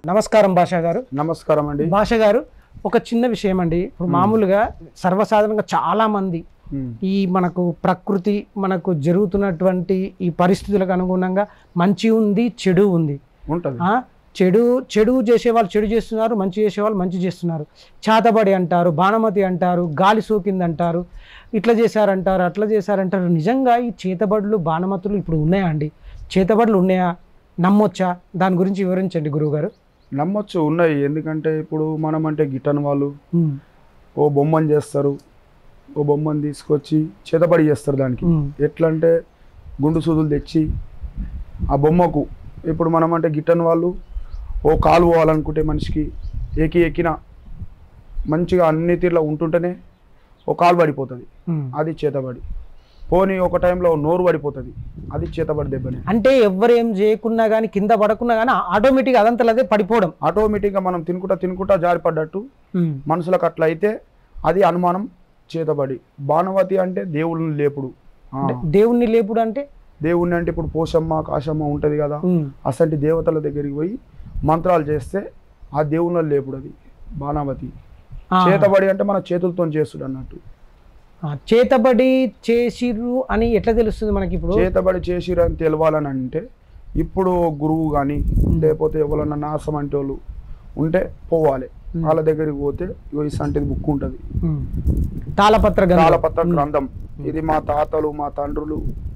నమస్కారం భాషా గారు నమస్కారం అండి భాష గారు ఒక చిన్న విషయం అండి ఇప్పుడు మామూలుగా సర్వసాధారణంగా చాలా మంది ఉమ్, ఈ మనకు ప్రకృతి మనకు జరుగుతున్నటువంటి ఈ పరిస్థితులకు అనుగుణంగా మంచి ఉంది చెడు ఉంది ఉంటది ఆ చెడు చెడు చేసేవాళ్ళు చెడు చేస్తున్నారు మంచి చేసేవాళ్ళు మంచి చేస్తున్నారు చాతబడి అంటారు బాణమతి అంటారు గాలి సోకింది అంటారు ఇట్లా చేశారంటారు అట్లా చేశారంటారు నిజంగా ఈ చేతబడులు బాణమతులు ఇప్పుడు ఉన్నాయా అండి చేతబడులు ఉన్నాయా నమ్మొచ్చా దాని గురించి వివరించండి గురువుగారు నమ్మొచ్చు ఉన్నాయి ఎందుకంటే ఇప్పుడు మనం అంటే గిట్టని వాళ్ళు ఓ బొమ్మను చేస్తారు ఓ బొమ్మను తీసుకొచ్చి చేతబడి చేస్తారు దానికి ఉమ్, ఎట్లా అంటే గుండు సూదులు తెచ్చి ఆ బొమ్మకు ఇప్పుడు మనం అంటే గిట్టని వాళ్ళు ఓ కాలు పోవాలనుకుంటే మనిషికి ఏకి ఎక్కిన మంచిగా అన్ని తీరులో ఉంటుంటేనే ఓ కాలు పడిపోతుంది ఉమ్. అది చేతబడి పోనీ ఒక టైంలో నోరు పడిపోతుంది అది చేతబడి దెబ్బనే అంటే ఎవరు ఏం చేయకున్నా కానీ కింద పడకున్నా కానీ ఆటోమేటిక్ అదంతలదే పడిపోవడం ఆటోమేటిక్గా మనం తినుకుంటా తినుకుంటా జారిపడ్డట్టు ఉమ్, మనుషులకు అట్లా అయితే అది అనుమానం చేతబడి బాణవతి అంటే దేవుళ్ళని లేపుడు ఆ, అంటే దేవుణ్ణి లేపుడు అంటే దేవుణ్ణి అంటే ఇప్పుడు పోషమ్మ కాశమ్మ ఉంటుంది కదా ఉమ్, అసంటి దేవతల దగ్గరికి పోయి మంత్రాలు చేస్తే ఆ దేవుళ్ళని లేపుడు అది బాణావతి ఆ, చేతబడి అంటే మన చేతులతో చేస్తుడు అన్నట్టు ఆ, చేతబడి చేసిర్రు అని ఎట్లా తెలుస్తుంది మనకి ఇప్పుడు చేతబడి చేసిరు అని తెలవాలని అంటే ఇప్పుడు గురువు కానీ లేకపోతే ఎవరన్నా నాసం అంటే వాళ్ళు ఉంటే పోవాలి ఉమ్. వాళ్ళ దగ్గరికి పోతే ఇగో ఈ సంటిది బుక్ ఉంటుంది ఉమ్. తాళపత్ర గ్రంథం. తాళపత్ర ఉమ్, గ్రంథం ఇది మా తాతలు మా తండ్రులు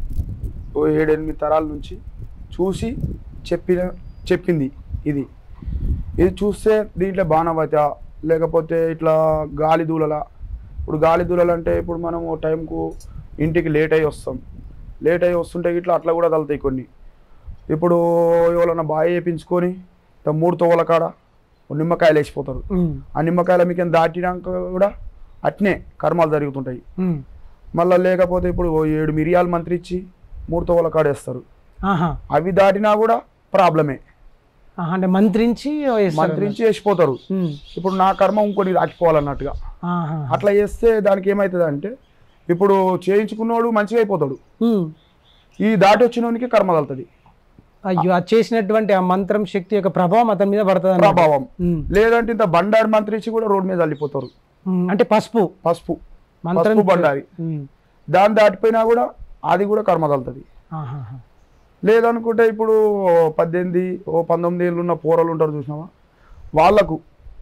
ఓ ఏడెనిమిది తరాల నుంచి చూసి చెప్పిన చెప్పింది ఇది ఇది చూస్తే దీంట్లో బాణవత లేకపోతే ఇట్లా గాలి దూలల ఇప్పుడు గాలి దూలలు అంటే ఇప్పుడు మనం ఓ టైంకు ఇంటికి లేట్ అయ్యి వస్తాం లేట్ అయ్యి వస్తుంటే ఇట్లా అట్లా కూడా తగులుతాయి కొన్ని ఇప్పుడు ఎవరన్నా బాగా వేయించుకొని ఇట్లా మూడు తోవల కాడ ఓ నిమ్మకాయలు వేసిపోతారు ఉమ్, ఆ నిమ్మకాయల మీకు దాటినాక కూడా అట్నే కర్మాలు జరుగుతుంటాయి ఉమ్. మళ్ళీ లేకపోతే ఇప్పుడు ఓ ఏడు మిరియాలు మంత్రిచ్చి మూడు తోవల కాడేస్తారు ఆహా అవి దాటినా కూడా ప్రాబ్లమే ఆహా, అంటే మంత్రించి వేస్తారు మంత్రించి వేసిపోతారు ఉమ్, ఇప్పుడు నా కర్మ ఇంకొని దాటిపోవాలన్నట్టుగా ఆహా. అట్లా చేస్తే దానికి ఏమవుతుంది అంటే ఇప్పుడు చేయించుకున్నోడు మంచిగా అయిపోతాడు ఉమ్. ఈ దాటి వచ్చినోనికి కర్మ తగులుతుంది అయ్యో అది చేసినటువంటి ఆ మంత్రం శక్తి యొక్క ప్రభావం అతని మీద పడుతుంది అన్నమాట. ప్రభావం ఉమ్, లేదంటే ఇంత బండారి మంత్రించి కూడా రోడ్డు మీద చల్లిపోతారు ఉమ్, అంటే పసుపు పసుపు మంత్రం పసుపు బండారి ఉమ్, దాన్ని దాటిపోయినా కూడా అది కూడా కర్మ తగులుతుంది ఆహాహా. లేదనుకుంటే ఇప్పుడు పద్దెనిమిది ఓ పంతొమ్మిది ఏళ్ళు ఉన్న పోరలు ఉంటారు చూసినావా వాళ్ళకు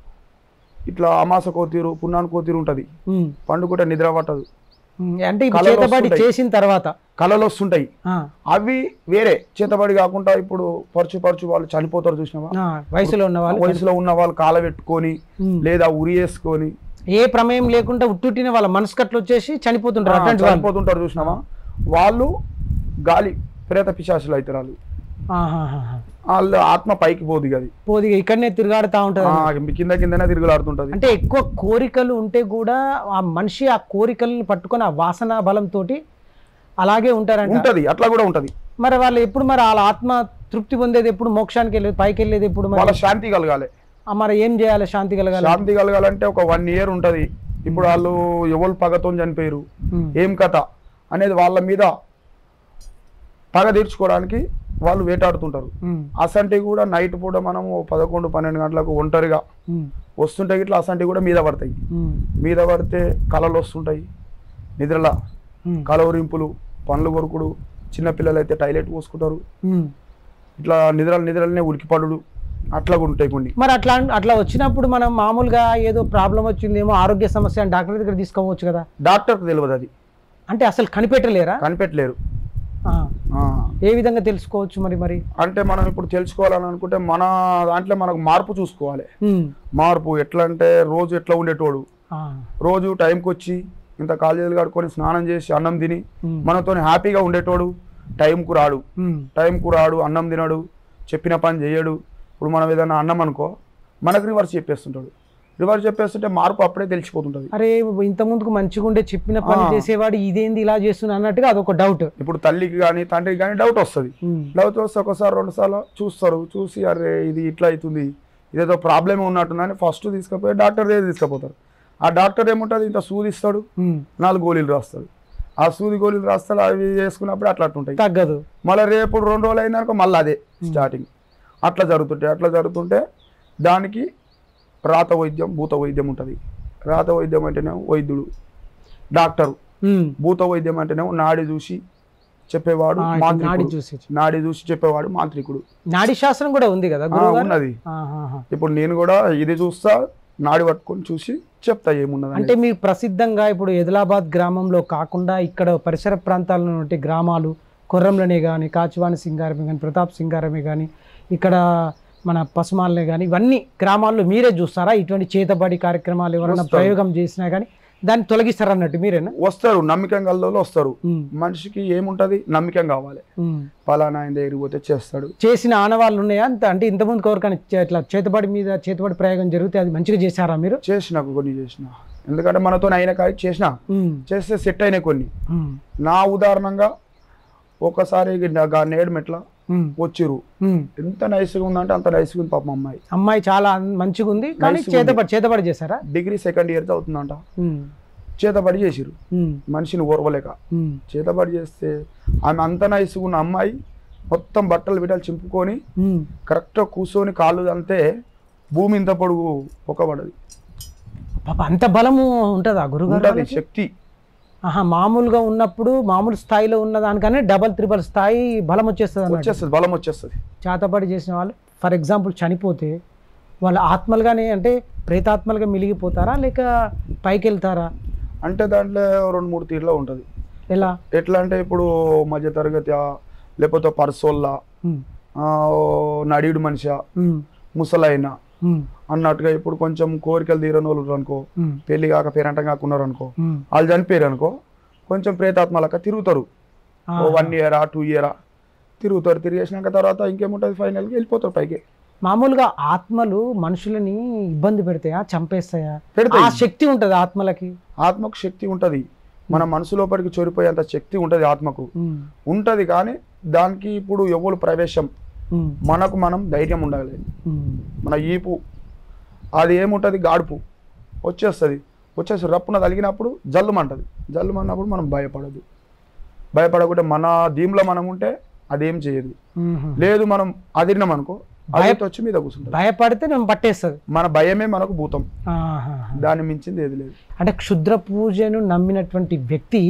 ఇట్లా అమాస కోతీరు పున్నాను కోతీరు ఉంటుంది ఉమ్, పండుకుంటే నిద్ర పట్టదు ఉమ్, అంటే ఇప్పుడు కళలు చేతబడి వస్తుంటాయి. చేసిన తర్వాత కళలు వస్తుంటాయి ఆ, అవి వేరే చేతబడి కాకుండా ఇప్పుడు పరుచు పరుచు వాళ్ళు చనిపోతారు చూసినావా ఆ, వయసులో ఉన్న వాళ్ళు వయసులో ఉన్న వాళ్ళు కాల పెట్టుకొని ఉమ్, లేదా ఉరి వేసుకొని ఏ ప్రమేయం లేకుండా ఉట్టుట్టిన వాళ్ళ మనసు కట్లు వచ్చేసి చనిపోతుంటారు ఆ, అట్లాంటి వాళ్ళు చనిపోతుంటారు చూసినావా వాళ్ళు గాలి ప్రేత పిశాసులు అవుతారు వాళ్ళు ఆహాహాహా. వాళ్ళు ఆత్మ పైకి పోదు ఇక అది పోది ఇక్కడనే తిరగాడుతూ ఉంటది ఆ, కింద కిందనే తిరుగులాడుతుంటది అంటే ఎక్కువ కోరికలు ఉంటే కూడా ఆ మనిషి ఆ కోరికలను పట్టుకొని ఆ వాసన బలంతో అలాగే ఉంటారంట ఉంటది అట్లా కూడా ఉంటది మరి వాళ్ళు ఎప్పుడు మరి వాళ్ళ ఆత్మ తృప్తి పొందేది ఎప్పుడు మోక్షానికి వెళ్ళేది పైకి వెళ్ళేది ఎప్పుడు మరి వాళ్ళ శాంతి కలగాలి ఆ మరి ఏం చేయాలి శాంతి కలగాలి శాంతి కలగాలంటే ఒక వన్ ఇయర్ ఉంటది ఇప్పుడు వాళ్ళు ఎవరు పగతో చనిపోయారు ఉమ్, ఏం కథ అనేది వాళ్ళ మీద పగ తీర్చుకోవడానికి వాళ్ళు వేటాడుతుంటారు ఉమ్, అసంటి కూడా నైట్ పూట మనం ఓ పదకొండు పన్నెండు గంటలకు ఒంటరిగా ఉమ్, వస్తుంటే ఇట్లా అసంటి కూడా మీద పడతాయి ఉమ్, మీద పడితే కళలు వస్తుంటాయి నిద్రల ఉమ్, కలవరింపులు పండ్లు కొరుకుడు చిన్నపిల్లలు అయితే టాయిలెట్ పోసుకుంటారు ఉమ్. ఇట్లా నిద్రలు నిద్రలనే ఉలికిపడుడు అట్లా కూడా ఉంటాయి కొన్ని మరి అట్లా అట్లా వచ్చినప్పుడు మనం మామూలుగా ఏదో ప్రాబ్లం వచ్చిందేమో ఆరోగ్య సమస్య అని డాక్టర్ దగ్గర తీసుకోవచ్చు కదా డాక్టర్కి తెలియదు అది అంటే అసలు కనిపెట్టలేరా కనిపెట్టలేరు ఆ. ఆ. ఏ విధంగా తెలుసుకోవచ్చు మరి మరి అంటే మనం ఇప్పుడు తెలుసుకోవాలని అనుకుంటే మన దాంట్లో మనకు మార్పు చూసుకోవాలి ఉమ్, మార్పు ఎట్లా అంటే రోజు ఎట్లా ఉండేటోడు ఆ, రోజు టైంకి వచ్చి ఇంత కాలేజీలు కడుక్కొని స్నానం చేసి అన్నం తిని ఉమ్, మనతో హ్యాపీగా ఉండేటోడు టైంకు రాడు ఉమ్, టైంకు రాడు అన్నం తినడు చెప్పిన పని చేయడు ఇప్పుడు మనం ఏదైనా అన్నం అనుకో మనకు రివర్స్ చెప్పేస్తుంటాడు రివర్స్ చెప్పేస్తుంటే మార్పు అప్పుడే తెలిసిపోతుంటుంది అరే ఇంత ముందుకు మంచిగా ఉండే చెప్పిన పని ఆ. చేసేవాడు ఇదేంది ఇలా చేస్తున్నా అన్నట్టుగా అదొక డౌట్ ఇప్పుడు తల్లికి కానీ తండ్రికి కానీ డౌట్ వస్తుంది డౌట్ వస్తే ఒకసారి రెండు సార్లు చూస్తారు చూసి అరే ఇది ఇట్లా అవుతుంది ఇదేదో ప్రాబ్లమ్ ఉన్నట్టుందని ఫస్ట్ తీసుకుపోయి డాక్టర్ దగ్గర తీసుకుపోతారు ఆ డాక్టర్ ఏముంటుంది ఇంత సూది ఇస్తాడు నాలుగు గోళీలు రాస్తాడు ఆ సూది గోళీలు రాస్తాడు అవి వేసుకున్నప్పుడు అట్లా అట్టుంటాయి తగ్గదు మళ్ళీ రేపు రెండు రోజులు అయినాక మళ్ళీ అదే స్టార్టింగ్ అట్లా జరుగుతుంటాయి అట్లా జరుగుతుంటే దానికి రాత వైద్యం భూత వైద్యం ఉంటుంది రాత వైద్యం అంటేనే వైద్యుడు డాక్టరు ఉమ్. భూత వైద్యం అంటేనే నాడి చూసి చెప్పేవాడు ఆ, ఇటు నాడి మాంత్రికుడు చూసి నాడి చూసి చెప్పేవాడు మాంత్రికుడు నాడి శాస్త్రం కూడా ఉంది కదా ఆ, గురువు ఉన్నది ఆహాహా. ఇప్పుడు నేను కూడా ఇది చూస్తా నాడి పట్టుకొని చూసి చెప్తా ఏమున్నది అంటే మీరు ప్రసిద్ధంగా ఇప్పుడు ఎదిలాబాద్ గ్రామంలో కాకుండా ఇక్కడ పరిసర ప్రాంతాల నుండి గ్రామాలు కొర్రంలోనే కానీ కాచివాణి సింగారమే కానీ ప్రతాప్ సింగారమే కానీ ఇక్కడ మన పసుమాలనే కానీ ఇవన్నీ గ్రామాల్లో మీరే చూస్తారా ఇటువంటి చేతబడి కార్యక్రమాలు ఎవరైనా వస్తారు. ప్రయోగం చేసినా కానీ దాన్ని తొలగిస్తారా అన్నట్టు మీరేనా వస్తారు నమ్మకం గల్లలో వస్తారు ఉమ్, మనిషికి ఏముంటది నమ్మకం కావాలి ఉమ్. పలానా ఆయన దగ్గరికి పోతే చేస్తాడు చేసిన ఆనవాళ్ళు ఉన్నాయా అంత అంటే ఇంతకుముందు ఎవరికైనా చే- ఇట్లా చేతబడి మీద చేతబడి ప్రయోగం జరిగితే అది మంచిగా చేశారా మీరు చేసిన కొన్ని చేసిన ఎందుకంటే మనతో అయిన కాడికి చేసిన ఉమ్, చేస్తే సెట్ అయినాయి కొన్ని ఉమ్, నా ఉదాహరణంగా ఒకసారి నా నేడు మెట్ల ఉమ్, వచ్చిర్రు ఉమ్. ఎంత నైస్గా ఉందంటే అంత నైస్గా ఉంది పాపం అమ్మాయి అమ్మాయి చాలా మంచిగా ఉంది కానీ Nice గా ఉంది. చేతబడి చేతబడి చేశారా డిగ్రీ సెకండ్ ఇయర్ చదువుతుందంట ఉమ్, చేతబడి చేసిరు ఉమ్, మనిషిని ఓర్వలేక ఉమ్, చేతబడి చేస్తే ఆమె అంత నైస్గా ఉన్న అమ్మాయి మొత్తం బట్టలు బిట్టలు చింపుకొని ఉమ్. కరెక్ట్గా కూర్చొని కాళ్ళు అంతే భూమి ఇంత పొడుగు పొక్కబడది పాప అంత బలము ఉంటుందా గురుగారు ఉంటుంది వాళ్ళకి? శక్తి ఆహా మామూలుగా ఉన్నప్పుడు మామూలు స్థాయిలో ఉన్న దానికనే డబల్ త్రిబల్ స్థాయి బలం వచ్చేస్తుంది అన్నట్టు వచ్చేస్తుంది బలం వచ్చేస్తుంది చేతబడి చేసిన వాళ్ళు ఫర్ ఎగ్జాంపుల్ చనిపోతే వాళ్ళ ఆత్మలుగానే అంటే ప్రేతాత్మలుగా మిలిగిపోతారా లేక పైకి వెళ్తారా అంటే దాంట్లో రెండు మూడు తీరులో ఉంటుంది ఎలా ఎట్లా అంటే ఇప్పుడు మధ్య తరగతి లేకపోతే పర్సోల్లా ఉమ్, నడియుడు మనిషి ఉమ్, ముసలైన ఉమ్, అన్నట్టుగా ఇప్పుడు కొంచెం కోరికలు తీరని వాళ్ళు ఉన్నారు అనుకో ఉమ్, పెళ్లి కాక పేరంటం కాకున్నారు అనుకో ఉమ్. వాళ్ళు చనిపోయారు అనుకో కొంచెం ప్రేతాత్మలక తిరుగుతారు ఓ ఆహా. వన్ ఇయరా టూ ఇయరా తిరుగుతారు తిరిగేసినాక తర్వాత ఇంకేముంటుంది ఫైనల్గా వెళ్ళిపోతారు పైకి మామూలుగా ఆత్మలు మనుషులని ఇబ్బంది పెడతాయా చంపేస్తాయా ఆ పెడతాయి శక్తి ఉంటుంది ఆత్మలకి ఆత్మకు శక్తి ఉంటుంది మన మనసు లోపలికి చొరిపోయేంత శక్తి ఉంటుంది ఆత్మకు ఉమ్, ఉంటుంది కానీ దానికి ఇప్పుడు ఎవరు ప్రవేశం ఉమ్, మనకు మనం ధైర్యం ఉండాలి ఉమ్. మన ఈపు అది ఏముంటుంది గాడుపు వచ్చేస్తుంది వచ్చేసి రప్పున తగిలినప్పుడు జల్లుమంటది జల్లుమన్నప్పుడు మనం భయపడదు భయపడకుంటే మన దీంట్లో మనం ఉంటే అదేం చేయదు ఉహు. లేదు మనం అదిరినాం అనుకో భయ- అది వచ్చి మీద కూర్చుంటుంది భయపడితే మేము పట్టేస్తుంది మన భయమే మనకు భూతం ఆహాహా. దాన్ని మించింది ఏది లేదు అంటే క్షుద్ర పూజను నమ్మినటువంటి వ్యక్తి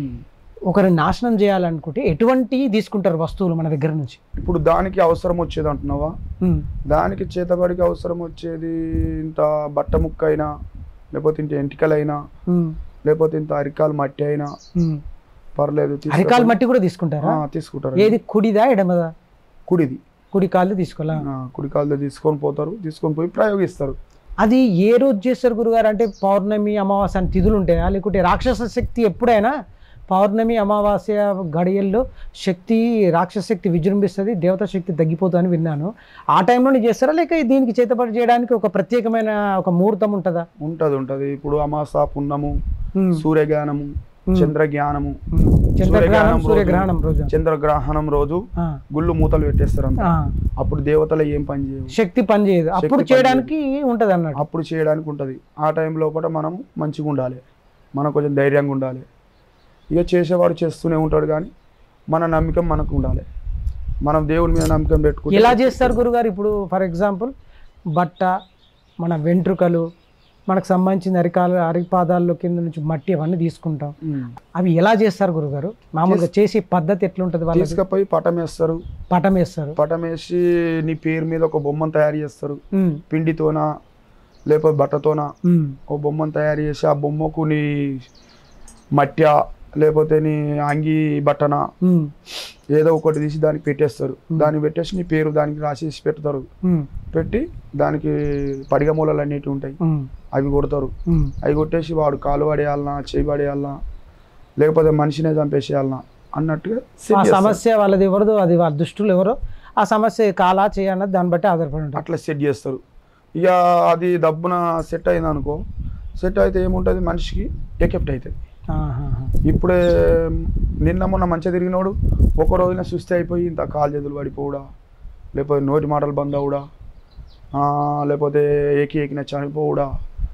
ఒకరిని నాశనం చేయాలనుకుంటే ఎటువంటి తీసుకుంటారు వస్తువులు మన దగ్గర నుంచి ఇప్పుడు దానికి అవసరం వచ్చేది అంటున్నావా ఉమ్, దానికి చేతబడికి అవసరం వచ్చేది ఇంత బట్ట ముక్క అయినా లేకపోతే ఇంత ఎంటికలైనా ఉమ్, లేకపోతే ఇంత అరికాలు మట్టి అయినా ఉమ్. పర్లేదు తీసుకొని- అరికాలు మట్టి కూడా తీసుకుంటారా ఆ, తీసుకుంటారు ఏది కుడిదా ఎడమదా కుడిది కుడి కాళ్ళు తీసుకోవాలా ఆ, కుడి కాళ్ళతో తీసుకొని పోతారు తీసుకొని పోయి ప్రయోగిస్తారు అది ఏ రోజు చేస్తారు గురుగారు అంటే పౌర్ణమి అమావాస్య అని తిథులు ఉంటాయా లేకుంటే రాక్షస శక్తి ఎప్పుడైనా పౌర్ణమి అమావాస్య గడియల్లో శక్తి రాక్షస శక్తి విజృంభిస్తుంది దేవతా శక్తి తగ్గిపోతుందని విన్నాను ఆ టైంలోనే చేస్తారా లేక దీనికి చేతపడి చేయడానికి ఒక ప్రత్యేకమైన ఒక ముహూర్తం ఉంటుందా ఉంటది ఉంటది ఇప్పుడు అమాస పున్నము ఉమ్, సూర్యజ్ఞానము ఉమ్, చంద్రజ్ఞానము ఉమ్. చంద్రగ్రహణం సూర్యగ్రహణం రోజు- సూర్యగ్రహణం రోజు చంద్రగ్రహణం రోజు ఆ, గుళ్ళు మూతలు పెట్టేస్తారు అంత ఆ. అప్పుడు దేవతలు ఏం పని చేయవు శక్తి పనిచేయదు అప్పుడు పనిచేయదు. చేయడానికి ఉంటది అన్నట్టు అప్పుడు చేయడానికి ఉంటది ఆ టైం లోపల మనం మంచిగా ఉండాలి మనం కొంచెం ధైర్యంగా ఉండాలి ఇక చేసేవాడు చేస్తూనే ఉంటాడు కానీ మన నమ్మకం మనకు ఉండాలి మనం దేవుని మీద నమ్మకం పెట్టుకుంటే ఎలా చేస్తారు గురుగారు ఇప్పుడు ఫర్ ఎగ్జాంపుల్ బట్ట మన వెంట్రుకలు మనకు సంబంధించిన అరికాల అరిపాదాల్లో కింద నుంచి మట్టి అవన్నీ తీసుకుంటాం ఉమ్. అవి ఎలా చేస్తారు గురుగారు మామూలుగా చేసే పద్ధతి ఎట్లుంటది వాళ్ళకి తీసుకుపోయి పటం వేస్తారు పటం వేస్తారు పటం వేసి నీ పేరు మీద ఒక బొమ్మను తయారు చేస్తారు ఉమ్, పిండితోన లేకపోతే బట్టతోన ఉమ్, ఓ బొమ్మను తయారు చేసి ఆ బొమ్మకు నీ మట్య లేకపోతే నీ అంగి బట్టన ఉమ్, ఏదో ఒకటి తీసి దానికి పెట్టేస్తారు దానికి పెట్టేసి నీ పేరు దానికి రాసేసి పెడతారు ఉమ్, పెట్టి దానికి పడిగ మూలలు అన్నిటి ఉంటాయి ఉమ్, అవి కొడతారు ఉమ్. అవి కొట్టేసి వాడు కాలు పడేయాలనా చేయి పడేయాలనా లేకపోతే మనిషినే చంపేసేయాలనా అన్నట్టుగా set ఆ చేస్తారు. సమస్య వాళ్ళది ఎవరిదో అది వాళ్ళ దుష్టులు ఎవరో ఆ సమస్య కాలా చేయన్నది దాన్ని బట్టి ఆధారపడి ఉంటుంది అట్లా సెట్ చేస్తారు ఇక అది దబ్బున సెట్ అయింది అనుకో సెట్ అయితే ఏముంటుంది మనిషికి ఎకెప్ట్ అవుతుంది ఆహాహా. ఇప్పుడే నిన్న మొన్న మంచిగా తిరిగినోడు ఒక రోజున సుస్థి అయిపోయి ఇంత కాలు చేతులు పడిపోవుడా లేకపోతే నోటి మాటలు బంద్ అవుడా ఆ, లేకపోతే ఏకి ఏకిన చనిపోవుడా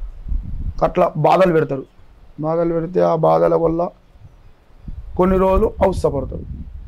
అట్లా బాధలు పెడతారు బాధలు పెడితే ఆ బాధల వల్ల కొన్ని రోజులు అవస్థపడతారు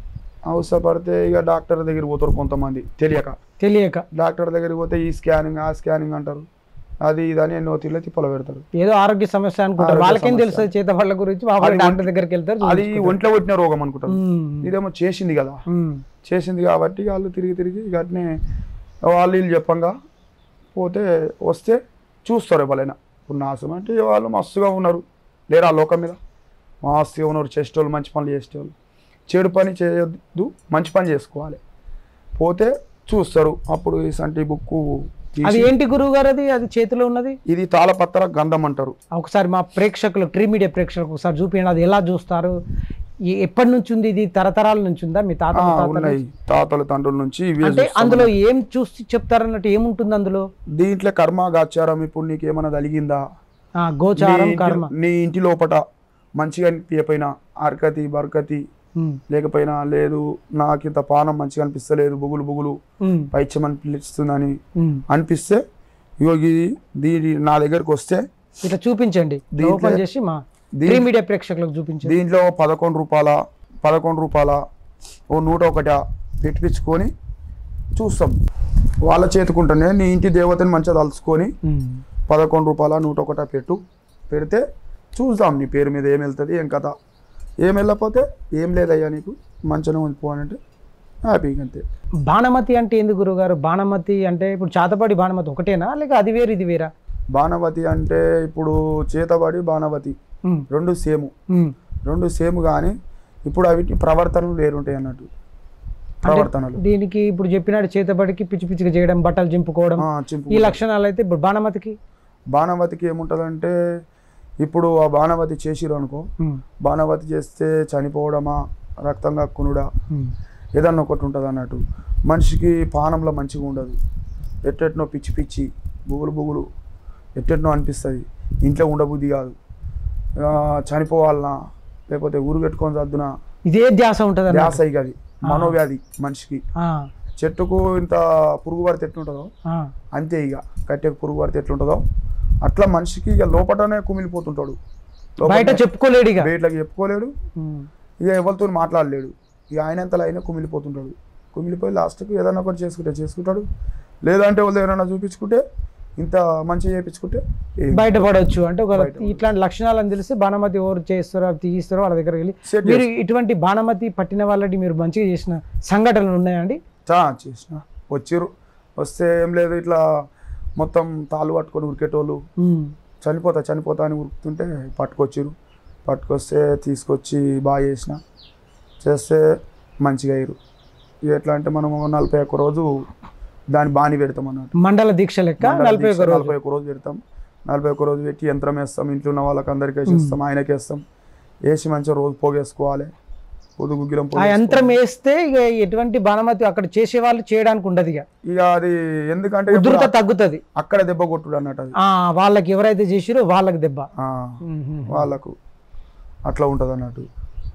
అవసరపడితే ఇక డాక్టర్ దగ్గరికి పోతారు కొంతమంది తెలియక తెలియక డాక్టర్ దగ్గరికి పోతే ఈ స్కానింగ్ ఆ స్కానింగ్ అంటారు అది ఇది అని ఎన్నో తిల్ల తిప్పలు పెడతారు ఏదో ఆరోగ్య సమస్య అనుకుంటారు ఆరోగ్య వాళ్ళకేం సమస్య. తెలుస్తుంది చేతబడ్ల గురించి వాళ్ళు అది డాక్టర్ దగ్గరికి వెళ్తారు అది చూపించుకుంటారు. ఒంట్లో కొట్టిన రోగం అనుకుంటారు ఉమ్. ఇదేమో చేసింది కదా ఉమ్. చేసింది కాబట్టి వాళ్ళు తిరిగి తిరిగి ఇక అట్నే వాళ్ళు వీళ్ళు చెప్పంగా పోతే వస్తే చూస్తారు ఎవరైనా ఇప్పుడు నాశనం అంటే వాళ్ళు మస్తుగా ఉన్నారు లేరు ఆ లోకం మీద మస్తుగా ఉన్నారు చేసేటోళ్ళు మంచి పనులు చేసేటోళ్ళు చెడు పని చేయొద్దు మంచి పని చేసుకోవాలి పోతే చూస్తారు అప్పుడు ఈ సంటి బుక్ అది ఏంటి గురువు గారు అది అది చేతిలో ఉన్నది ఇది తాళపత్ర గంధం అంటారు ఒకసారి మా ప్రేక్షకులు ట్రీ మీడియా ప్రేక్షకులకు ఒకసారి చూపించండి అది ఎలా చూస్తారు ఈ- ఎప్పటి నుంచి ఉంది ఇది తరతరాల నుంచి ఉందా మీ తాత ఆ, ముత్తాతల ఉన్నాయి నుంచి? తాతల తండ్రుల నుంచి ఇవే అంటే చూస్తాం. అందులో ఏం చూసి చెప్తారన్నట్టు ఏముంటుంది అందులో దీంట్లో కర్మ గాచారం ఇప్పుడు నీకు ఏమైనా కలిగిందా ఆ, గోచారం నీ ఇంటి- కర్మ నీ ఇంటి లోపట మంచిగా అనిపించపోయినా అరకతి బరకతి ఉమ్, లేకపోయినా లేదు నాకు ఇంత పానం మంచిగా అనిపిస్తలేదు బుగులు బుగులు ఉమ్, పైత్యం అనిపిస్తుందని ఉమ్. అనిపిస్తే యోగి దీని నా దగ్గరకు వస్తే ఇట్లా చూపించండి దీంట్లో- ఓపెన్ చేసి మా దీ- ట్రీ మీడియా ప్రేక్షకులకు చూపించండి దీంట్లో పదకొండు రూపాయల పదకొండు రూపాయల ఓ నూట ఒకట పెట్టించుకొని చూస్తాం వాళ్ళ చేతుకుంటేనే నీ ఇంటి దేవతని మంచిగా తలుచుకొని ఉమ్. పదకొండు రూపాయల నూట ఒకట పెట్టు పెడితే చూద్దాం నీ పేరు మీద ఏం వెళ్తుంది ఏం కథ ఏం వెళ్ళకపోతే ఏం లేదయ్యా నీకు మంచిగా ఉండిపోవాలంటే హ్యాపీగా అంతే బాణమతి అంటే ఎందుకు గురువు గారు బాణమతి అంటే ఇప్పుడు చాతపడి బాణమతి ఒకటేనా లేక అది వేరు ఇది వేరా బాణవతి అంటే ఇప్పుడు చేతబడి బాణవతి ఉమ్, రెండు సేము ఉమ్. రెండు సేమ్ కానీ ఇప్పుడు అవిటి ప్రవర్తనలు వేరుంటాయి అన్నట్టు ప్రవర్తనలు దీనికి ఇప్పుడు చెప్పినట్టు చేతబడికి పిచ్చి పిచ్చిగా చేయడం బట్టలు చింపుకోవడం ఆ, చింపు ఈ లక్షణాలు అయితే ఇప్పుడు బాణమతికి బాణవతికి ఏముంటుందంటే ఇప్పుడు ఆ బాణవతి చేసిరు అనుకో ఉమ్, బాణవతి చేస్తే చనిపోవడమా రక్తం కక్కునుడా ఉమ్, ఏదన్నా ఒకటి ఉంటుంది అన్నట్టు మనిషికి పానంలో మంచిగా ఉండదు ఎట్టెట్నో పిచ్చి పిచ్చి బుగులు బుగులు ఎట్టెట్నో అనిపిస్తుంది ఇంట్లో ఉండబుద్ధి కాదు ఆ, చనిపోవాలనా లేకపోతే ఊరు పెట్టుకొని చద్దునా ఇదే ధ్యాస ఉంటుంది వ్యాస ఇక అది మనోవ్యాధి మనిషికి చెట్టుకు ఇంత పురుగు పడితే ఎట్లుంటుందో అంతే ఇక కట్టెకు పురుగు పడితే ఎట్లుంటుందో అట్లా మనిషికి ఇక లోపటనే కుమిలిపోతుంటాడు బయట చెప్పుకోలేడు ఇక బయటకి చెప్పుకోలేడు ఉమ్, ఇక ఎవరితో మాట్లాడలేడు ఇక ఆయన ఎంతలో అయినా కుమిలిపోతుంటాడు కుమిలిపోయి లాస్ట్కి ఏదైనా ఒకటి చేసుకుంటే చేసుకుంటాడు లేదంటే వాళ్ళు ఎవరైనా చూపించుకుంటే ఇంత మంచిగా చేయించుకుంటే ఏం బయటపడవచ్చు అంటే ఒక బయటపడవచ్చు. ఇట్లాంటి లక్షణాలను తెలిసి బాణమతి ఎవరు చేస్తారో అవి తీయిస్తారో వాళ్ళ దగ్గరికి వెళ్ళి Set మీరు ఇటువంటి బాణమతి పట్టిన వాళ్ళకి మీరు మంచిగా చేసిన సంఘటనలు ఉన్నాయండి చా చేసిన వచ్చిర్రు వస్తే ఏం లేదు ఇట్లా మొత్తం తాళ్ళు పట్టుకొని ఉరికేటోళ్ళు ఉమ్, చనిపోతా చనిపోతా అని ఉరుకుతుంటే పట్టుకొచ్చిర్రు పట్టుకొస్తే తీసుకొచ్చి బాగా చేసిన చేస్తే మంచిగా అయ్యారు ఇక ఎట్లా అంటే మనము నలభై ఒక్క రోజు దాన్ని బాని పెడతాం అన్నట్టు మండల దీక్ష లెక్క మండల నలభై దీక్ష ఒక రోజు నలభై ఒక్క రోజు పెడతాం నలభై ఒక్క రోజు పెట్టి యంత్రం వేస్తాం ఇంట్లో ఉన్న వాళ్ళకి అందరికీ వేసిస్తాం ఆయనకి వేస్తాం వేసి మంచిగా రోజు పోగేసుకోవాలి పొద్దు గుగ్గిలం ఆ పోగేసుకోవాలి. యంత్రం వేస్తే ఇక ఎటువంటి బాణమతి అక్కడ చేసే వాళ్ళు చేయడానికి ఉండదు ఇక ఇక అది ఎందుకంటే ఉధృత ఇప్పుడు తగ్గుతుంది అక్కడ దెబ్బ కొట్టుడు అన్నట్టు అది ఆ వాళ్ళకి ఎవరైతే చేసిరో వాళ్ళకి దెబ్బ ఆ, ఉహు. వాళ్ళకు అట్లా ఉంటుంది అన్నట్టు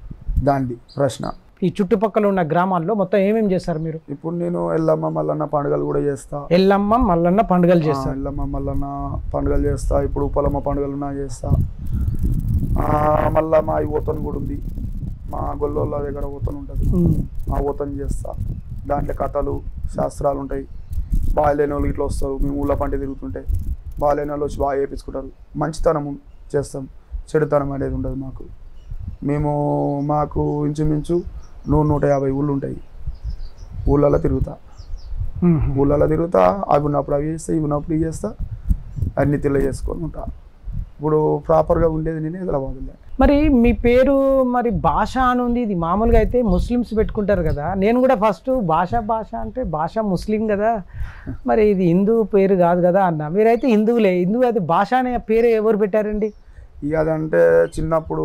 దానిది ప్రశ్న ఈ చుట్టుపక్కల ఉన్న గ్రామాల్లో మొత్తం ఏమేమి చేస్తారు మీరు ఇప్పుడు నేను ఎల్లమ్మ మల్లన్న పండుగలు కూడా చేస్తా ఎల్లమ్మ మల్లన్న పండుగలు ఆ, చేస్తారు ఎల్లమ్మ మల్లన్న పండుగలు చేస్తా ఇప్పుడు ఉప్పలమ్మ పండుగలు నా చేస్తా ఆ, మళ్ళా మా ఈ ఓతన్ కూడా ఉంది మా గొల్లోళ్ళ దగ్గర ఓతన్ ఉంటుంది ఉమ్. ఆ ఓతన్ చేస్తా దాంట్లో కథలు శాస్త్రాలు ఉంటాయి బాగాలేని వాళ్ళు ఇట్లా వస్తారు మేము ఊళ్ళో పంట తిరుగుతుంటే బాగాలేని వాళ్ళు వచ్చి బాగా చేయించుకుంటారు మంచితనం చేస్తాం చెడుతనం అనేది ఉండదు మాకు మేము మాకు ఇంచుమించు నూరు నూట యాభై ఊళ్ళు ఉంటాయి ఊళ్ళలో తిరుగుతా ఉహు. ఊళ్ళలో తిరుగుతా అవి ఉన్నప్పుడు అవి చేస్తా ఇవి ఉన్నప్పుడు ఇవి చేస్తా అన్ని తిల్ల చేసుకొని ఉంటా ఇప్పుడు ప్రాపర్గా ఉండేది నేను హైదరాబాద్లో మరి మీ పేరు మరి భాష అని ఉంది ఇది మామూలుగా అయితే ముస్లిమ్స్ పెట్టుకుంటారు కదా నేను కూడా ఫస్ట్ భాష భాష అంటే భాష ముస్లిం కదా మరి ఇది హిందూ పేరు కాదు కదా అన్న మీరైతే హిందువులే హిందూ అయితే భాష అనే పేరు ఎవరు పెట్టారండి ఇక అదంటే చిన్నప్పుడు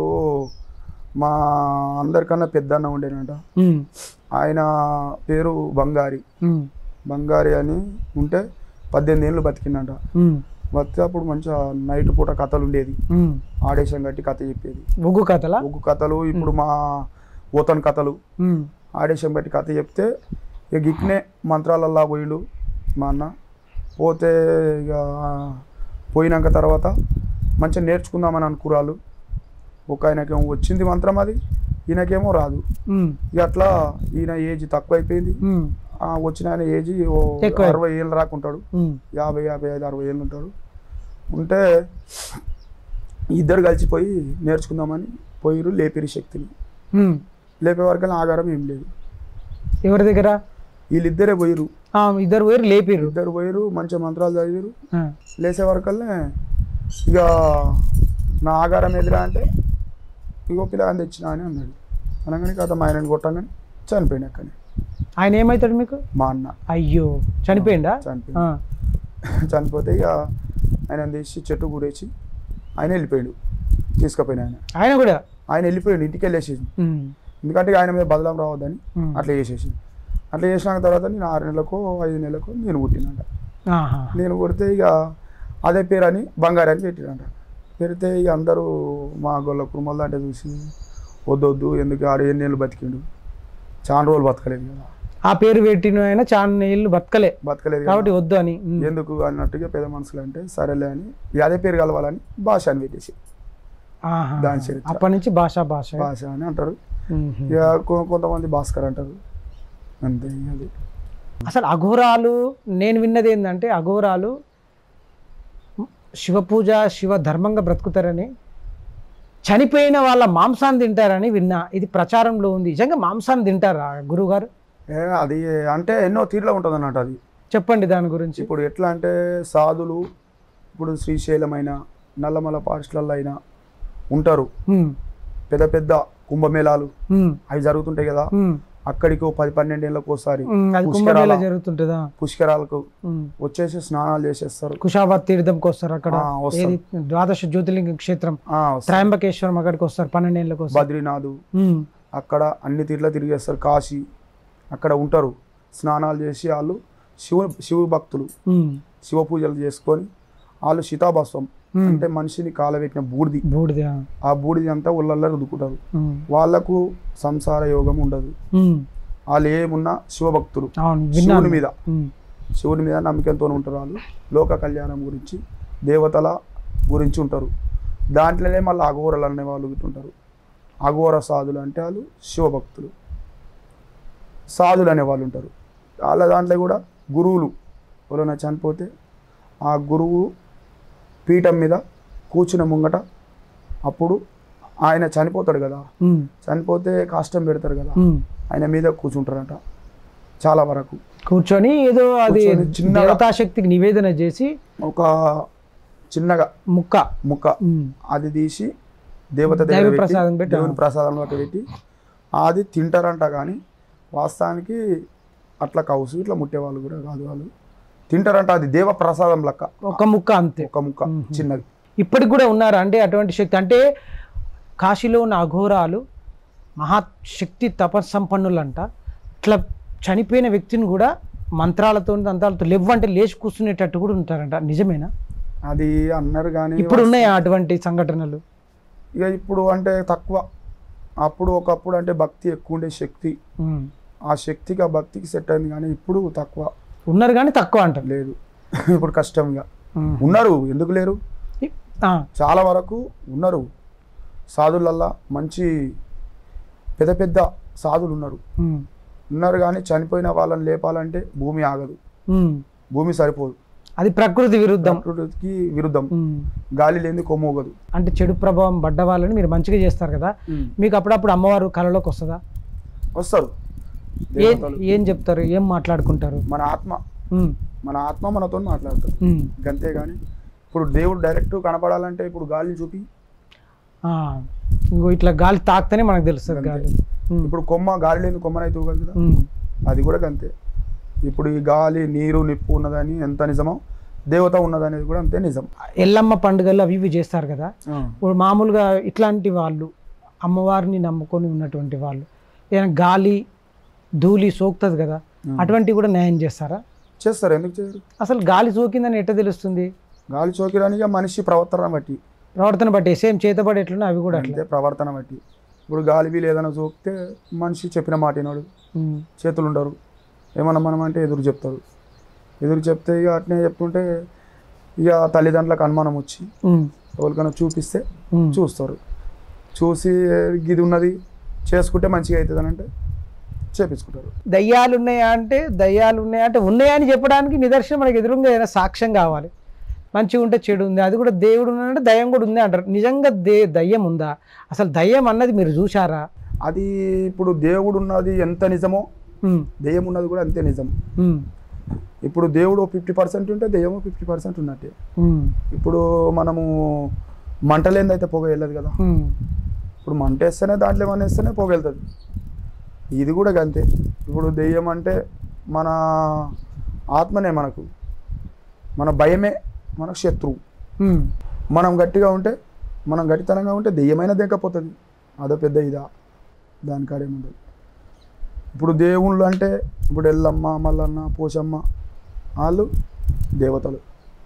మా అందరికన్నా పెద్దన్న ఉండేనంట ఉమ్, ఆయన పేరు బంగారి ఉమ్, బంగారి అని ఉంటే పద్దెనిమిది ఏళ్ళు బతికిందంట ఉమ్, బతికి అప్పుడు మంచిగా నైట్ పూట కథలు ఉండేది ఉమ్. ఆడేశం కట్టి కథ చెప్పేది ఒగ్గు కథలా ఒగ్గు కథలు ఇప్పుడు మా ఓతన్ కథలు ఉమ్, ఆడేశం బట్టి కథ చెప్తే ఇక గిట్నే మంత్రాలల్లా పోయిండు మా అన్న పోతే ఇక పోయినాక తర్వాత మంచిగా నేర్చుకుందామని అనుకురాలు ఒక ఆయనకేమో వచ్చింది మంత్రం అది ఈయనకేమో రాదు ఉమ్, ఇక అట్లా ఈయన ఏజ్ తక్కువ అయిపోయింది ఉమ్, ఆ వచ్చిన ఆయన ఏజ్ ఓ ఎక్కువ. అరవై ఏళ్ళు రాకుంటాడు ఉమ్, యాభై యాభై ఐదు అరవై ఏళ్ళు ఉంటాడు ఉంటే ఇద్దరు కలిసిపోయి నేర్చుకుందామని పోయిరు లేపిరి శక్తిని ఉమ్. లేపే వరకు ఆగారం ఏం లేదు ఎవరి దగ్గర వీళ్ళిద్దరే పోయిరు ఆ, ఇద్దరు వేరు లేపిర్రు ఇద్దరు పోయిరు మంచి మంత్రాలు చదివారు ఆ, లేచే వరకల్నే ఇక నా ఆగారం ఎదురా అంటే ఇగో పిల్లగాని తెచ్చిన అని అన్నాడు అనగానే కథ మా ఆయనని కొట్టంగానే చనిపోయింది అక్కని ఆయన ఏమవుతాడు మీకు మా అన్న అయ్యో చనిపోయిందా చనిపోయింది ఆ, చనిపోతే ఇక ఆయన తీసి చెట్టు కూడేసి ఆయన వెళ్ళిపోయాడు తీసుకుపోయిన ఆయన ఆయన కూడా ఆయన వెళ్ళిపోయాడు ఇంటికి వెళ్ళేసేసి ఉమ్, ఎందుకంటే ఇక ఆయన మీద బదలాం రావద్దని ఉమ్. అట్లా చేసేసి అట్లా చేసిన తర్వాత నేను ఆరు నెలలకు ఐదు నెలలకు నేను పుట్టినంట ఆహా. నేను కొడితే ఇక అదే పేరు అని బంగారు అని పెట్టినంట పెడితే ఇక అందరూ మా గొల్ల కుటుంబాల అంటే చూసి వద్దొద్దు ఎందుకు ఆడు ఎన్ని నెలలు బతికిండు చాలా రోజులు బతకలేదు కదా ఆ పేరు పెట్టిన ఆయన చాలా ఏళ్ళు బతకలే బతకలేదు కాబట్టి కదా. వద్దు అని ఉమ్. ఎందుకు అన్నట్టుగా పెద్ద మనుషులు అంటే సరేలే అని ఇక అదే పేరు కలవాలని భాష అని పెట్టేసి ఆహా. దాని చరిత్ర. అప్పటి నుంచి భాష భాష భాష అని అంటారు ఉమ్. ఇక కొ- కొంతమంది భాస్కర్ అంటారు అంతే ఇక అది అసలు అఘోరాలు నేను విన్నది ఏంటంటే అఘోరాలు శివ పూజ శివ ధర్మంగా బ్రతుకుతారని చనిపోయిన వాళ్ళ మాంసాన్ని తింటారని విన్నా ఇది ప్రచారంలో ఉంది నిజంగా మాంసాన్ని తింటారా గురువుగారు ఏ, అది అంటే ఎన్నో తీరులో ఉంటుంది అన్నట్టు అది చెప్పండి దాని గురించి ఇప్పుడు ఎట్లా అంటే సాధులు ఇప్పుడు శ్రీశైలమైన నల్లమల పార్స్లలో అయినా ఉంటారు ఉమ్, పెద్ద పెద్ద కుంభమేళాలు ఉమ్, అవి జరుగుతుంటాయి కదా ఉమ్, అక్కడికి ఓ పది పన్నెండేళ్ళకి ఒకసారి ఉమ్, అది పుష్కరాల- కుంభమేళ జరుగుతుంటుందా పుష్కరాలకు ఉమ్. వచ్చేసి స్నానాలు చేసేస్తారు కుషాబాద్ తీర్థంకి వస్తారు అక్కడ ఆ, వస్తారు. ఏది ద్వాదశ జ్యోతిర్లింగ క్షేత్రం ఆ, వస్తారు. త్రయంబకేశ్వరం అక్కడికి వస్తారు పన్నెండేళ్ళకి వస్తారు బద్రీనాథ్ ఉమ్, అక్కడ అన్ని తీర్ల తిరిగేస్తారు కాశీ అక్కడ ఉంటారు స్నానాలు చేసి వాళ్ళు శివ శివ భక్తులు ఉమ్, శివ పూజలు చేసుకొని వాళ్ళు శితాభస్వం ఉమ్. అంటే మనిషిని కాలబెట్టిన బూడిది బూడిద ఆ బూడిది అంతా ఉళ్ళల్లో రుద్దుకుంటారు ఉమ్, వాళ్ళకు సంసార యోగం ఉండదు ఉమ్. వాళ్ళు ఏమున్నా శివభక్తులు అవును విన్నాను శివుని మీద ఉమ్, శివుని మీద నమ్మకంతో ఉంటారు వాళ్ళు లోక కళ్యాణం గురించి దేవతల గురించి ఉంటారు దాంట్లోనే మళ్ళీ అఘోరలు అనే వాళ్ళు గిట్ల ఉంటారు అఘోర సాధులు అంటే వాళ్ళు శివభక్తులు సాధులు అనే వాళ్ళు ఉంటారు వాళ్ళ దాంట్లో కూడా గురువులు ఎవరైనా చనిపోతే ఆ గురువు పీఠం మీద కూర్చున్న ముంగట అప్పుడు ఆయన చనిపోతాడు కదా ఉమ్, చనిపోతే కాష్టం పెడతారు కదా ఉమ్. ఆయన మీద కూర్చుంటారంట చాలా వరకు కూర్చొని ఏదో అది కూర్చొని చిన్నగా- దేవతాశక్తికి నివేదన చేసి ఒక చిన్నగా ముక్క ముక్క ఉమ్, అది తీసి దేవత దైవ దగ్గర పెట్టి, ప్రసాదం పెట్టి, దేవుని ప్రసాదంలో పెట్టి అది తింటారంట కానీ వాస్తవానికి అట్లా కౌసు ఇట్లా ముట్టేవాళ్ళు కూడా కాదు వాళ్ళు తింటారంట అది దేవ ప్రసాదం లెక్క ఒక ముక్క అంతే ఒక ముక్క చిన్నది ఇప్పటికి కూడా ఉన్నారా అంటే అటువంటి శక్తి అంటే కాశీలో ఉన్న అఘోరాలు మహాశక్తి తపస్సంపన్నులంట ఇట్లా చనిపోయిన వ్యక్తిని కూడా మంత్రాలతో దంతాలతో లేవంటే లేచి కూర్చునేటట్టు కూడా ఉంటారంట నిజమేనా అది అన్నారు కానీ ఇప్పుడు ఉన్నాయా అటువంటి సంఘటనలు ఇక ఇప్పుడు అంటే తక్కువ అప్పుడు ఒకప్పుడు అంటే భక్తి ఎక్కువ ఉండే శక్తి ఉమ్. ఆ శక్తికి ఆ భక్తికి సెట్ అయింది కానీ ఇప్పుడు తక్కువ ఉన్నారు కానీ తక్కువ అంటారు లేదు ఇప్పుడు కష్టం ఇక ఉమ్. ఉన్నారు ఎందుకు లేరు ఇ- ఆ, చాలా వరకు ఉన్నారు సాధులల్లా మంచి పెద్ద పెద్ద సాధులు ఉన్నారు ఉమ్. ఉన్నారు కానీ చనిపోయిన వాళ్ళని లేపాలంటే భూమి ఆగదు ఉమ్. భూమి సరిపోదు అది ప్రకృతి విరుద్ధం ప్రకృతికి విరుద్ధం ఉమ్. గాలి లేని కొమ్మోగదు అంటే చెడు ప్రభావం పడ్డ వాళ్ళని మీరు మంచిగా చేస్తారు కదా మీకు అప్పుడప్పుడు అమ్మవారు కళలోకి వస్తుందా వస్తారు ఏం దేవతలు ఏం చెప్తారు ఏం మాట్లాడుకుంటారు మన ఆత్మ ఉమ్. మన ఆత్మ మనతో మాట్లాడతారు ఉమ్. అంతే కానీ ఇప్పుడు దేవుడు డైరెక్ట్ కనపడాలంటే ఇప్పుడు గాలిని చూపి ఆ, ఇంకో ఇట్లా గాలి తాకితేనే మనకు తెలుస్తుంది అంతే. గాలి ఉమ్. ఇప్పుడు కొమ్మ గాలి లేని కొమ్మనైతే ఊగదు కదా ఉమ్. అది కూడా అంతే ఇప్పుడు ఈ గాలి నీరు నిప్పు ఉన్నదని ఎంత నిజమో దేవత ఉన్నదనేది కూడా అంతే నిజం ఎల్లమ్మ పండుగలు అవి ఇవి చేస్తారు కదా ఇప్పుడు మామూలుగా ఇట్లాంటి వాళ్ళు అమ్మవారిని నమ్ముకొని ఉన్నటువంటి వాళ్ళు ఏదైనా గాలి ధూళి సోకుతుంది కదా ఉమ్. అటువంటివి కూడా న్యాయం చేస్తారా చేస్తారు ఎందుకు చేయరు అసలు గాలి సోకిందని ఎట్ట తెలుస్తుంది గాలి చోకిరానిగా మనిషి ప్రవర్తన బట్టి ప్రవర్తన బట్టి సేమ్ చేతబడి ఎట్లున్నా అవి కూడా అట్లా అంతే ప్రవర్తన బట్టి ఇప్పుడు గాలి వీలు ఏదైనా సోకితే మనిషి చెప్పిన మాట వినాడు ఉమ్. చేతులు ఉండరు ఏమన్నా మనం అంటే ఎదురు చెప్తారు ఎదురు చెప్తే ఇక అట్నే చెప్తుంటే ఇక తల్లిదండ్రులకు అనుమానం వచ్చి ఉమ్. ఎవరికైనా చూపిస్తే ఉమ్. చూస్తారు చూసి గిది ఉన్నది చేసుకుంటే మంచిగా అవుతుంది అని అంటే చేపించుకుంటారు దయ్యాలు ఉన్నాయా అంటే దయ్యాలు ఉన్నాయా అంటే ఉన్నాయా అని చెప్పడానికి నిదర్శనం మనకి ఎదురుగా ఏదైనా సాక్ష్యం కావాలి మంచిగా ఉంటే చెడు ఉంది అది కూడా దేవుడు ఉన్నాడంటే దయ్యం కూడా ఉంది అంటారు నిజంగా దే దయ్యం ఉందా అసలు దయ్యం అన్నది మీరు చూసారా అది ఇప్పుడు దేవుడు ఉన్నది ఎంత నిజమో ఉమ్, దెయ్యం ఉన్నది కూడా అంతే నిజం ఉమ్, ఇప్పుడు దేవుడు ఫిఫ్టీ పర్సెంట్ ఉంటే దెయ్యము ఫిఫ్టీ పర్సెంట్ ఉన్నట్టే ఉమ్, ఇప్పుడు మనము మంట లేనిదైతే పొగ వెళ్ళదు కదా ఉమ్, ఇప్పుడు మంట వేస్తేనే దాంట్లో ఏమైనా వేస్తేనే పొగ వెళ్తుంది ఇది కూడా అంతే ఇప్పుడు దెయ్యం అంటే మన ఆత్మనే మనకు మన భయమే మనకు శత్రువు ఉమ్, మనం గట్టిగా ఉంటే మనం గట్టితనంగా ఉంటే దెయ్యమైన దెక్కపోతుంది అదో పెద్ద ఇదా దాని కాడేముండదు ఇప్పుడు దేవుళ్ళు అంటే ఇప్పుడు ఎల్లమ్మ మల్లన్న పోచమ్మ వాళ్ళు దేవతలు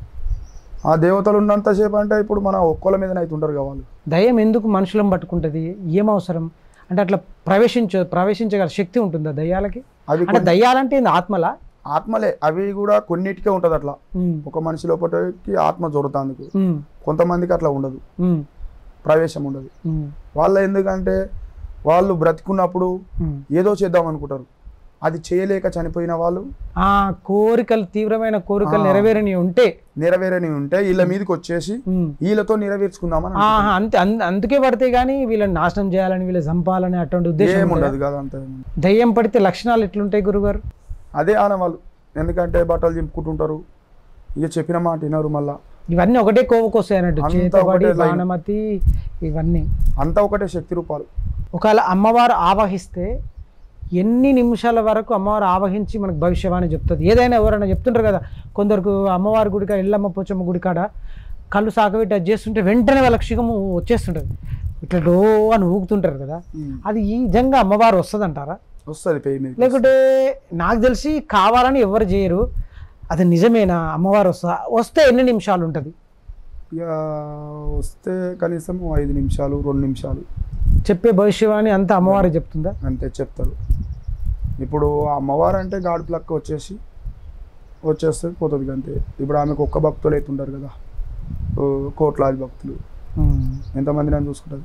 ఆ దేవతలు ఉన్నంతసేపు అంటే ఇప్పుడు మన ఒక్కల మీదనే అయితే ఉంటారు కదా వాళ్ళు దయ్యం ఎందుకు మనుషులను పట్టుకుంటుంది ఏం అవసరం అంటే అట్లా ప్రవేశించ ప్రవేశించగల శక్తి ఉంటుందా దయ్యాలకి అవి అంటే కొన్ని- దయ్యాలంటే ఏంది ఆత్మలా ఆత్మలే అవి కూడా కొన్నిటికే ఉంటుంది అట్లా ఉమ్, ఒక మనిషి లోపలికి ఆత్మ జొరుతాందుకు ఉమ్, కొంతమందికి అట్లా ఉండదు ఉమ్, ప్రవేశం ఉండదు ఉమ్, వాళ్ళ ఎందుకంటే వాళ్ళు బ్రతికున్నప్పుడు ఉమ్. ఏదో చేద్దాం అనుకుంటారు అది చేయలేక చనిపోయిన వాళ్ళు ఆ కోరికలు తీవ్రమైన కోరికలు ఆ. నెరవేరని ఉంటే నెరవేరని ఉంటే వీళ్ళ మీదకి వచ్చేసి ఉమ్, వీళ్ళతో నెరవేర్చుకుందామని ఆహా, అంతే అన్- అందుకే పడితే కానీ వీళ్ళని నాశనం చేయాలని వీళ్ళ చంపాలని అటువంటి ఉద్దేశం ఉండదా? ఏముండదు కదా అంత ఏముండదు. దయ్యం పడితే లక్షణాలు ఎట్లుంటాయి గురుగారు అదే ఆనవాళ్ళు ఎందుకంటే బట్టలు చింపుకుంటుంటారు ఇక చెప్పిన మాట వినరు మళ్ళా ఇవన్నీ ఒకటే కోవకొస్తాయి అన్నట్టు అంతా చేతబడి ఒకటే లైన్. బాణమతి ఇవన్నీ అంతా ఒకటే శక్తి రూపాలు ఒకవేళ అమ్మవారు ఆవహిస్తే ఎన్ని నిమిషాల వరకు అమ్మవారు ఆవహించి మనకు భవిష్యవాణి చెప్తుంది ఏదైనా ఎవరైనా చెప్తుంటారు కదా కొందరికి అమ్మవారి గుడిక ఎల్లమ్మ పోచమ్మ గుడికాడ కళ్ళు సాకబెట్టి అది చేస్తుంటే వెంటనే వాళ్ళకి శిఖము వచ్చేస్తుంటుంది ఇట్లా డో అని ఊగుతుంటారు కదా అది ఈ నిజంగా అమ్మవారు వస్తుందంటారా వస్తుంది పేయి మీద లేకుంటే నాకు తెలిసి కావాలని ఎవరు చేయరు అది నిజమేనా అమ్మవారు వస్తా వస్తే ఎన్ని నిమిషాలు ఉంటుంది ఇక వస్తే కనీసం ఐదు నిమిషాలు రెండు నిమిషాలు చెప్పే భవిష్యవాణి అంతా అమ్మవారు చెప్తుందా అంతే చెప్తారు ఇప్పుడు ఆ అమ్మవారు అంటే గాడి ప్లక్క వచ్చేసి వచ్చేస్తే పోతుంది అంతే ఇప్పుడు ఆమెకు ఒక్క భక్తులు అయితే ఉంటారు కదా ఓ కోట్లాది భక్తులు ఉమ్. ఎంతమంది నన్ను చూసుకుంటుంది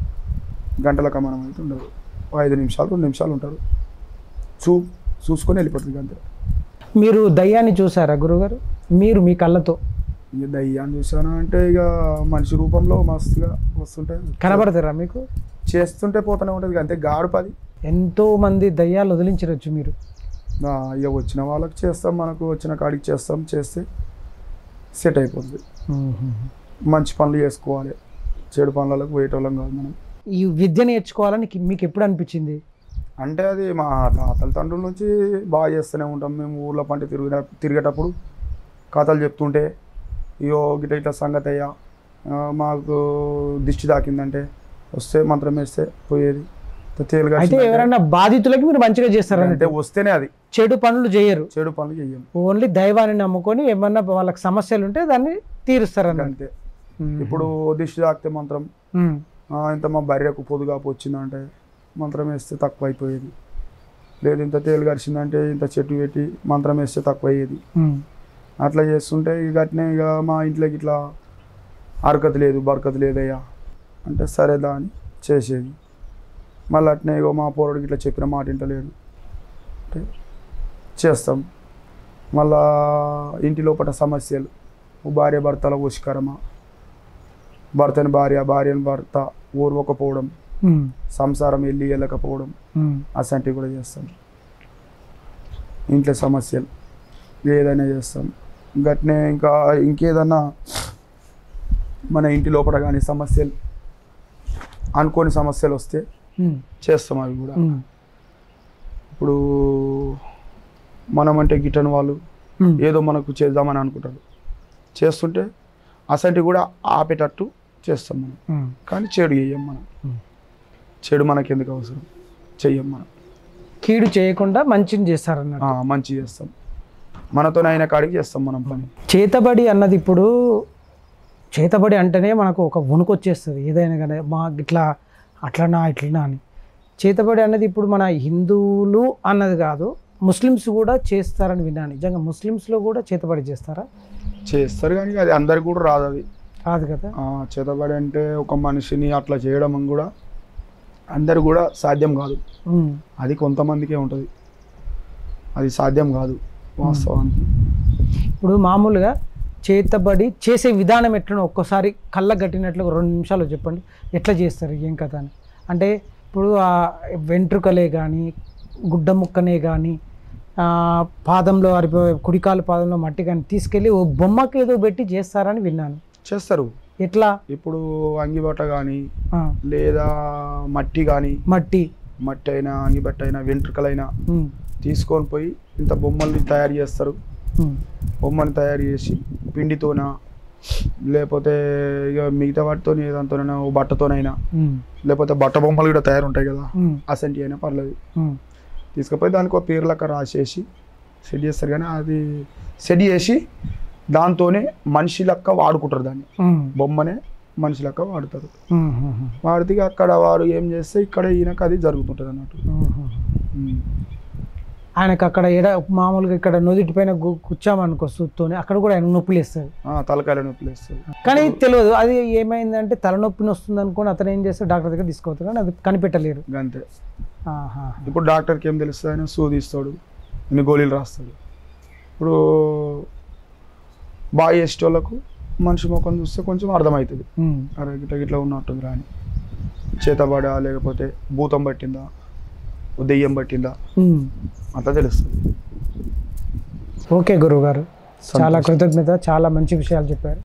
గంటల కమానం అయితే ఉండదు ఓ ఐదు నిమిషాలు రెండు నిమిషాలు ఉంటారు చూ చూసుకొని వెళ్ళిపోతుంది అంతే మీరు దయ్యాన్ని చూసారా గురుగారు మీరు మీ కళ్ళతో ఇక దయ్యాన్ని చూసాను అంటే ఇక మనిషి రూపంలో మస్తుగా వస్తుంటాయి కనబడతారా మీకు చేస్తుంటే పోతూనే ఉంటుంది అంతే గాడు పది ఎంతో మంది దయ్యాలు వదిలించవచ్చు మీరు ఆ, ఇక వచ్చిన వాళ్ళకి చేస్తాం మనకు వచ్చిన కాడికి చేస్తాం చేస్తే సెట్ అయిపోతుంది మంచి పనులు చేసుకోవాలి చెడు పనులకు పోయేటోళ్ళం కాదు మనం ఈ విద్య నేర్చుకోవాలని కి- మీకు ఎప్పుడు అనిపించింది అంటే అది మా తాతల తండ్రుల నుంచి బాగా చేస్తూనే ఉంటాం మేము ఊర్లో పంట తిరిగే తిరిగేటప్పుడు కథలు చెప్తుంటే ఇయో గిట ఇట్లా సంగతి అయ్యా ఆ, మాకు దిష్టి తాకిందంటే వస్తే మంత్రం వేస్తే పోయేది తేలిగా అయితే ఎవరైనా బాధితులకి మీరు మంచిగా చేస్తారు అంటే అన్నట్టు వస్తేనే అది చెడు పనులు చేయరు చెడు పనులు చెయ్యం ఓన్లీ దైవాన్ని నమ్ముకొని ఏమన్నా వాళ్ళకి సమస్యలు ఉంటే దాన్ని తీరుస్తారు అన్నట్టు అంతే ఇప్పుడు దిష్టి తాకితే మంత్రం ఉమ్. ఆ, ఇంత మా భార్యకు పొదుగాపు వచ్చిందంటే మంత్రం వేస్తే తక్కువ అయిపోయేది లేదు ఇంత తేలు గరిచిందంటే ఇంత చెట్టు పెట్టి మంత్రం వేస్తే తక్కువ అయ్యేది ఉమ్. అట్లా చేస్తుంటే ఇక అట్నే ఇక మా ఇంట్లోకి ఇట్లా అరకత లేదు బరకత లేదయ్యా అంటే సరేదా అని చేసేది మళ్ళీ అట్నే ఇగో మా పోరడికి ఇట్లా చెప్పిన మాట వింటలేడు అంటే చేస్తాం మళ్ళా ఇంటి లోపల సమస్యలు ఓ భార్య భర్తల వశీకరమ భర్తని భార్య భార్యని భర్త ఊర్వకపోవడం ఉమ్. సంసారం వెళ్ళి వెళ్ళకపోవడం ఉమ్. అసంటివి కూడా చేస్తాం ఇంట్లో సమస్యలు ఏదైనా చేస్తాం గట్నే ఇంకా ఇంకేదన్నా మన ఇంటి లోపల కానీ సమస్యలు అనుకోని సమస్యలు వస్తే ఉమ్. చేస్తాం అవి కూడా ఉమ్. ఇప్పుడు మనం అంటే గిట్టని వాళ్ళు ఉమ్. ఏదో మనకు చేద్దామని అనుకుంటారు చేస్తుంటే అసంటి కూడా ఆపేటట్టు చేస్తాం మనం ఉమ్. కానీ చెడు చెయ్యం మనం ఉమ్. చెడు మనకి ఎందుకు అవసరం చెయ్యం మనం కీడు చేయకుండా మంచిని చేస్తారన్నట్టు ఆ, మంచి చేస్తాం మనతోనే అయిన కాడికి చేస్తాం మనం పని చేతబడి అన్నది ఇప్పుడు చేతబడి అంటేనే మనకు ఒక వణుకు వచ్చేస్తుంది ఏదైనా కానీ మా ఇట్లా అట్లనా ఇట్లనా అని చేతబడి అన్నది ఇప్పుడు మన హిందువులు అన్నది కాదు ముస్లిమ్స్ కూడా చేస్తారని విన్నాను నిజంగా ముస్లిమ్స్లో కూడా చేతబడి చేస్తారా చేస్తారు కానీ అది అందరికి కూడా రాదు అది కాదు కదా ఆ, చేతబడి అంటే ఒక మనిషిని అట్లా చేయడం అని కూడా అందరు కూడా సాధ్యం కాదు ఉమ్. అది కొంతమందికే ఉంటుంది అది సాధ్యం కాదు వాస్తవానికి ఇప్పుడు మామూలుగా చేతబడి చేసే విధానం ఎట్లనో ఒక్కోసారి కళ్ళ కట్టినట్లు ఒక రెండు నిమిషాలు చెప్పండి ఎట్లా చేస్తారు ఏం కథ అని అంటే ఇప్పుడు ఆ వెంట్రుకలే కానీ గుడ్డ ముక్కనే కానీ పాదంలో అరిపో కుడికాలు పాదంలో మట్టి కానీ తీసుకెళ్ళి ఓ బొమ్మకి ఏదో పెట్టి చేస్తారని విన్నాను చేస్తారు ఎట్లా ఇప్పుడు అంగిబట్ట కానీ ఆ, లేదా మట్టి కానీ మట్టి మట్టి అయినా అంగిబట్ట అయినా వెంట్రుకలైనా ఉమ్, తీసుకొని పోయి ఇంత బొమ్మల్ని తయారు చేస్తారు ఉమ్, బొమ్మని తయారు చేసి పిండితోన లేకపోతే ఇక మిగతా వాటితో ఏదంతోనైనా ఓ బట్టతోనైనా ఉమ్, లేకపోతే బట్ట బొమ్మలు కూడా తయారుంటాయి కదా ఉమ్, అసంటి అయినా పర్లేదు ఉమ్, తీసుకుపోయి దానికి ఒక పేరు లెక్క రాసేసి సెట్ చేస్తారు కానీ అది సెట్ చేసి దాంతోనే మనిషి లెక్క వాడుకుంటారు దాన్ని ఉమ్, బొమ్మనే మనిషి లెక్క వాడుతారు ఉమ్, ఉమ్, వాడితే ఇక అక్కడ వారు ఏం చేస్తే ఇక్కడ ఈయనకు అది జరుగుతుంటుంది అన్నట్టు ఉమ్, ఉమ్. ఉమ్. ఆయనకు అక్కడ ఎడ మామూలుగా ఇక్కడ నుదిటి పైన గు- కూర్చామనుకో సుత్తోని అక్కడ కూడా ఆయన నొప్పులు వేస్తుంది ఆ, తలకాయల నొప్పులు వేస్తుంది కానీ తెలియదు అది ఏమైందంటే తలనొప్పిని వస్తుంది అనుకోని అతను ఏం చేస్తాడు డాక్టర్ దగ్గర తీసుకుపోతాడు కానీ అది కనిపెట్టలేరు అంతే ఆహా. ఇప్పుడు డాక్టర్కి ఏం తెలుస్తుంది ఆయన సూది ఇస్తాడు ఇన్ని గోళీలు రాస్తాడు ఇప్పుడు బాగా చేసే వాళ్ళకు మనిషి ముఖం చూస్తే కొంచెం అర్థమవుతుంది ఉమ్. అరే గిట్ల గిట్ల ఉన్నట్టుంది రాని చేతబడా లేకపోతే భూతం పట్టిందా ఓ దెయ్యం పట్టిందా ఉమ్. అట్లా తెలుస్తుంది ఓకే గురువు గారు చాలా సంతోషం. కృతజ్ఞత చాలా మంచి విషయాలు చెప్పారు